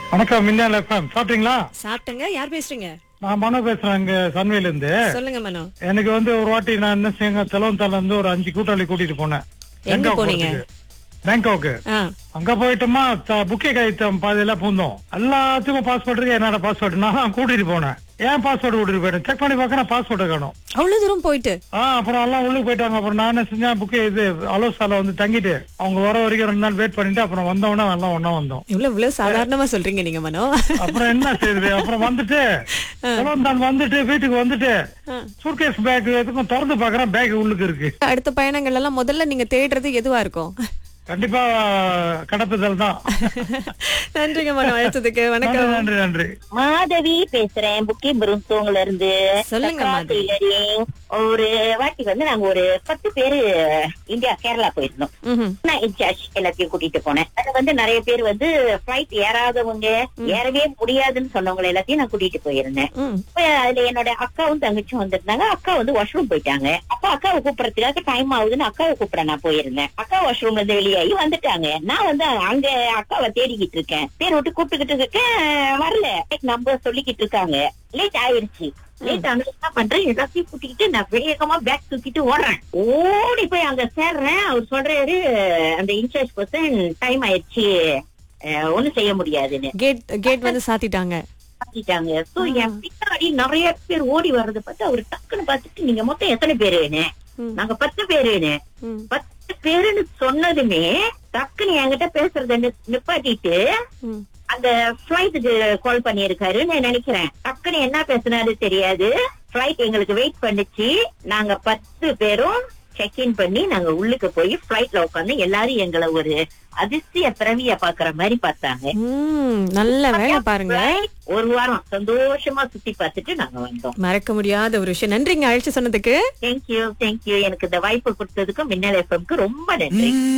வணக்கம் மின்னல் எஃப்எம் சாப்பிட்டீங்களா சாப்பிட்டங்க யார் பேசுறீங்க நான் மனோ பேசுறேன் இங்க சன்வேல இருந்து சொல்லுங்க மனோ எனக்கு வந்து ஒரு வாட்டி நான் என்ன செய்யுங்க செலவந்தால இருந்து ஒரு அஞ்சு கூட்டாளி கூட்டிட்டு போனேன் எங்க போனீங்க? பேங்காக்கு ஆ அங்க போயிட்டோமா புக்கே கைத்தம் பாதையில பூந்தோம் எல்லாத்துக்கும் பாஸ்போர்ட் இருக்கு என்னோட பாஸ்போர்ட் நான் கூட்டிட்டு போனேன் ஏன் பாஸ்போர்ட் கூட்டிட்டு போயிட்டேன் செக் பண்ணி பார்க்கறேன் பாஸ்போர்ட் காணும் அவ்வளவு தூரம் போயிட்டு ஆ அப்புறம் எல்லாம் உள்ளுக்கு போயிட்டாங்க அப்புறம் நான் என்ன செஞ்சேன் புக்கே இது அலோசால வந்து தங்கிட்டு அவங்க வர வரைக்கும் ரெண்டு நாள் வெயிட் பண்ணிட்டு அப்புறம் வந்தவொடனே எல்லாம் ஒண்ணா வந்தோம் இவ்வளவு இவ்வளவு சாதாரணமா சொல்றீங்க நீங்க மனோ அப்புறம் என்ன செய்யுது அப்புறம் வந்துட்டு தான் வந்துட்டு வீட்டுக்கு வந்துட்டு சூட்கேஸ் பேக் எதுக்கும் திறந்து பாக்குறேன் பேக் உள்ளுக்கு இருக்கு அடுத்த பயணங்கள் எல்லாம் முதல்ல நீங்க தேடுறது எதுவா இருக்கும் கண்டிப்பா கடப்புதல் தான் நன்றிங்க மனோ அழைச்சதுக்கு நன்றி வணக்கம் நன்றி நன்றி மாதவி பேசுறேன் புக்கி புருந்தோங்கல இருந்து சொல்லுங்க, சக்ரா மாதவி. டெய்லரிங். ஒரு வாட்டி வந்து நாங்க ஒரு பத்து பேரு இந்தியா கேரளா போயிருந்தோம் ம்ஹும். நான் இன்சார்ஜ் எல்லாத்தையும் கூட்டிட்டு போனேன் அது வந்து நிறைய பேர் வந்து பிளைட் ஏறாதவங்க ஏறவே முடியாதுன்னு சொன்னவங்க எல்லாத்தையும் நான் கூட்டிட்டு போயிருந்தேன் ம். அப்ப அதுல என்னோட அக்காவும் தங்கச்சியும் வந்திருந்தாங்க அக்கா வந்து வாஷ்ரூம் போயிட்டாங்க அப்ப அக்காவை கூப்பிடறதுக்காக டைம் ஆகுதுன்னு அக்காவை கூப்பிட நான் போயிருந்தேன் அக்கா வாஷ்ரூம்ல இருந்து வெளியாகி வந்துட்டாங்க நான் வந்து அங்க அக்காவை தேடிக்கிட்டு இருக்கேன் பேர் விட்டு கூப்பிட்டுக்கிட்டு இருக்கேன் வரல நம்பர் சொல்லிக்கிட்டு இருக்காங்க லேட் ஆயிருச்சு லேட் ஆனது என்ன பண்றேன் எல்லாத்தையும் கூட்டிக்கிட்டு நான் வேகமா பேக் தூக்கிட்டு ஓடுறேன் ஓடி போய் அங்க சேர்றேன் அவர் சொல்றாரு அந்த இன்சார்ஜ் பர்சன் டைம் ஆயிடுச்சு அஹ், ஒண்ணும் செய்ய முடியாதுன்னு கேட் கேட் வந்து சாத்திட்டாங்க மாத்திட்டாங்க சோ என் பின்னாடி நிறைய பேர் ஓடி வர்றத பார்த்து அவர் டக்குன்னு பார்த்துட்டு நீங்க மொத்தம் எத்தனை பேருன்னு ம். நாங்க பத்து பேருன்னு ம். பத்து பேருன்னு சொன்னதுமே டக்குன்னு என்கிட்ட பேசுறத நி- நிப்பாட்டிட்டு ம். அந்த பிளைட்டுக்கு கால் பண்ணியிருக்காருன்னு நான் நினைக்கிறேன் டக்குன்னு என்ன பேசுனாரு தெரியாது பிளைட் எங்களுக்கு வெயிட் பண்ணுச்சு நாங்க பத்து பேரும் செக் இன் பண்ணி நாங்க உள்ளுக்கு போய் பிளைட்ல உட்காந்து எல்லாரும் எங்களை ஒரு அதிசய பிறவிய பாக்குற மாதிரி பார்த்தாங்க ம், நல்ல வேலை பாருங்க ஒரு வாரம் சந்தோஷமா சுத்தி பார்த்துட்டு நாங்க வந்தோம் மறக்க முடியாத ஒரு விஷயம் நன்றிங்க அழைச்சு சொன்னதுக்கு தேங்க்யூ தேங்க்யூ எனக்கு இந்த வாய்ப்பு கொடுத்ததுக்கும் மின்னல் எஃப்எம்க்கு ரொம்ப நன்றி